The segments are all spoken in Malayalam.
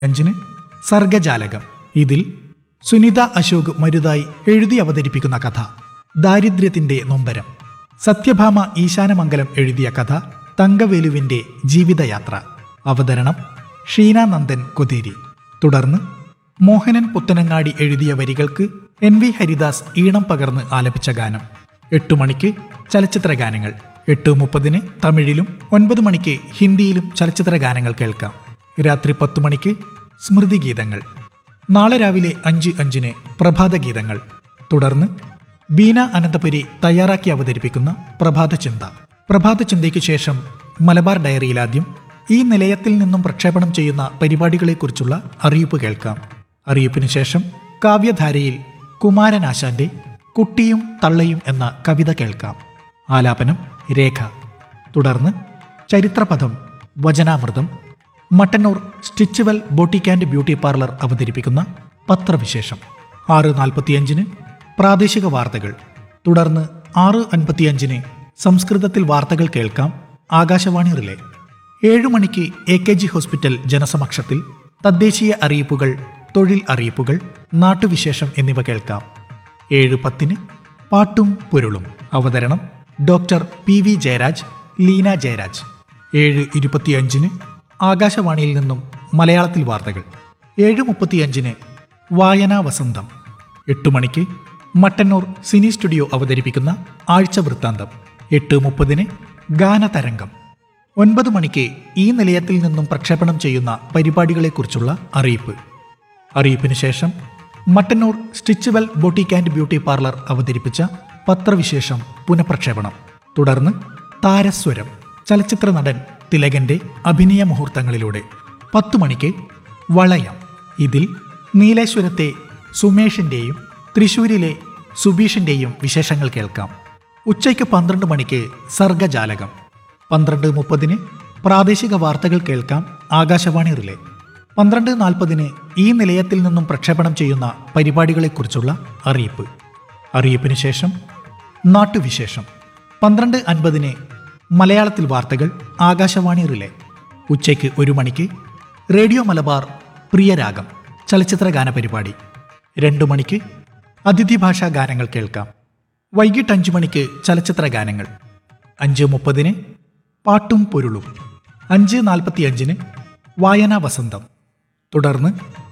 അഞ്ചിന് സർഗജാലകം ഇതിൽ സുനിത അശോക് മരുതായി എഴുതി അവതരിപ്പിക്കുന്ന കഥ ദാരിദ്ര്യത്തിന്റെ നൊമ്പരം സത്യഭാമ ഈശാനമംഗലം എഴുതിയ കഥ തങ്കവേലുവിന്റെ ജീവിതയാത്ര അവതരണം ഷീനാനന്ദൻ കൊതേരി തുടർന്ന് മോഹനൻ പുത്തനങ്ങാടി എഴുതിയ വരികൾക്ക് എൻ വി ഹരിദാസ് ഈണം പകർന്ന് ആലപിച്ച ഗാനം എട്ടു മണിക്ക് ചലച്ചിത്ര ഗാനങ്ങൾ എട്ട് മുപ്പതിന് തമിഴിലും ഒൻപത് മണിക്ക് ഹിന്ദിയിലും ചലച്ചിത്ര ഗാനങ്ങൾ കേൾക്കാം രാത്രി പത്തു മണിക്ക് സ്മൃതി ഗീതങ്ങൾ നാളെ രാവിലെ അഞ്ച് അഞ്ചിന് പ്രഭാത ഗീതങ്ങൾ തുടർന്ന് ബീന അനന്തപുരി തയ്യാറാക്കി അവതരിപ്പിക്കുന്ന പ്രഭാത ചിന്ത പ്രഭാത ചിന്തയ്ക്ക് ശേഷം മലബാർ ഡയറിയിലാദ്യം ഈ നിലയത്തിൽ നിന്നും പ്രക്ഷേപണം ചെയ്യുന്ന പരിപാടികളെക്കുറിച്ചുള്ള അറിയിപ്പ് കേൾക്കാം അറിയിപ്പിന് ശേഷം കാവ്യധാരയിൽ കുമാരനാശാന്റെ കുട്ടിയും തള്ളയും എന്ന കവിത കേൾക്കാം ആലാപനം രേഖ തുടർന്ന് ചരിത്രപഥം വചനാമൃതം Mattannur Stitchual boutique and beauty parlour അവതരിപ്പിക്കുന്ന പത്രവിശേഷം ആറ് നാൽപ്പത്തിയഞ്ചിന് പ്രാദേശിക വാർത്തകൾ തുടർന്ന് ആറ് അൻപത്തിയഞ്ചിന് സംസ്കൃതത്തിൽ വാർത്തകൾ കേൾക്കാം ആകാശവാണി റിലേ ഏഴു മണിക്ക് എ കെ ജി ഹോസ്പിറ്റൽ ജനസമക്ഷത്തിൽ തദ്ദേശീയ അറിയിപ്പുകൾ തൊഴിൽ അറിയിപ്പുകൾ നാട്ടുവിശേഷം എന്നിവ കേൾക്കാം ഏഴ് പത്തിന് പാട്ടും പൊരുളും അവതരണം doctor P V Jayaraj Leena Jayaraj ഏഴ് ഇരുപത്തിയഞ്ചിന് ആകാശവാണിയിൽ നിന്നും മലയാളത്തിൽ വാർത്തകൾ ഏഴ് മുപ്പത്തിയഞ്ചിന് വായനാ വസന്തം എട്ട് മണിക്ക് മട്ടന്നൂർ സിനി സ്റ്റുഡിയോ അവതരിപ്പിക്കുന്ന ആഴ്ച വൃത്താന്തം എട്ട് മുപ്പതിന് ഗാനതരംഗം ഒൻപത് മണിക്ക് ഈ നിലയത്തിൽ നിന്നും പ്രക്ഷേപണം ചെയ്യുന്ന പരിപാടികളെക്കുറിച്ചുള്ള അറിയിപ്പ് അറിയിപ്പിന് ശേഷം Mattannur Stitchual boutique and beauty parlour അവതരിപ്പിച്ച പത്രവിശേഷം പുനഃപ്രക്ഷേപണം തുടർന്ന് താരസ്വരം ചലച്ചിത്ര നടൻ തിലകന്റെ അഭിനയ മുഹൂർത്തങ്ങളിലൂടെ പത്തു മണിക്ക് വളയം ഇതിൽ നീലേശ്വരത്തെ സുമേഷിന്റെയും തൃശൂരിലെ സുബീഷിന്റെയും വിശേഷങ്ങൾ കേൾക്കാം ഉച്ചയ്ക്ക് പന്ത്രണ്ട് മണിക്ക് സർഗജാലകം പന്ത്രണ്ട് മുപ്പതിന് പ്രാദേശിക വാർത്തകൾ കേൾക്കാം ആകാശവാണി റിലേ പന്ത്രണ്ട് നാൽപ്പതിന് ഈ നിലയത്തിൽ നിന്നും പ്രക്ഷേപണം ചെയ്യുന്ന പരിപാടികളെക്കുറിച്ചുള്ള അറിയിപ്പ് അറിയിപ്പിന് ശേഷം നാട്ടുവിശേഷം പന്ത്രണ്ട് അൻപതിന് മലയാളത്തിൽ വാർത്തകൾ ആകാശവാണി റിലേ ഉച്ചയ്ക്ക് ഒരു മണിക്ക് റേഡിയോ മലബാർ പ്രിയരാഗം ചലച്ചിത്ര ഗാന പരിപാടി രണ്ടു മണിക്ക് അതിഥി ഭാഷാ ഗാനങ്ങൾ കേൾക്കാം വൈകിട്ട് അഞ്ചു മണിക്ക് ചലച്ചിത്ര ഗാനങ്ങൾ അഞ്ച് മുപ്പതിന് പാട്ടും പൊരുളും അഞ്ച് നാൽപ്പത്തിയഞ്ചിന് വായനാ വസന്തം തുടർന്ന്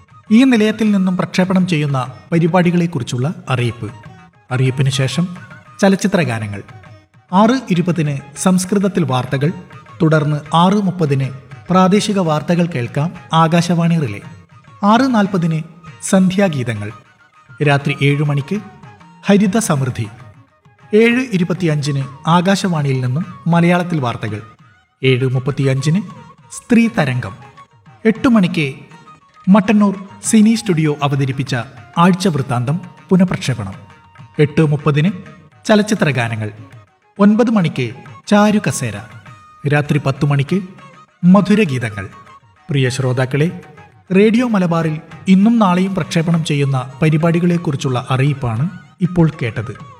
ഈ നിലയത്തിൽ നിന്നും പ്രക്ഷേപണം ചെയ്യുന്ന പരിപാടികളെക്കുറിച്ചുള്ള അറിയിപ്പ് അറിയിപ്പിന് ശേഷം ചലച്ചിത്ര ഗാനങ്ങൾ ആറ് ഇരുപതിന് സംസ്കൃതത്തിൽ വാർത്തകൾ തുടർന്ന് ആറ് മുപ്പതിന് പ്രാദേശിക വാർത്തകൾ കേൾക്കാം ആകാശവാണി റിലേ ആറ് നാൽപ്പതിന് സന്ധ്യാഗീതങ്ങൾ രാത്രി ഏഴു മണിക്ക് ഹരിത സമൃദ്ധി ഏഴ് ഇരുപത്തിയഞ്ചിന് ആകാശവാണിയിൽ നിന്നും മലയാളത്തിൽ വാർത്തകൾ ഏഴ് മുപ്പത്തിയഞ്ചിന് സ്ത്രീ തരംഗം എട്ട് മണിക്ക് മട്ടന്നൂർ സിനി സ്റ്റുഡിയോ അവതരിപ്പിച്ച ആഴ്ച വൃത്താന്തം പുനഃപ്രക്ഷേപണം എട്ട് മുപ്പതിന് ചലച്ചിത്ര ഗാനങ്ങൾ ഒൻപത് മണിക്ക് ചാരു കസേര രാത്രി പത്തു മണിക്ക് മധുരഗീതങ്ങൾ പ്രിയ ശ്രോതാക്കളെ റേഡിയോ മലബാറിൽ ഇന്നും നാളെയും പ്രക്ഷേപണം ചെയ്യുന്ന പരിപാടികളെക്കുറിച്ചുള്ള അറിയിപ്പാണ് ഇപ്പോൾ കേട്ടത്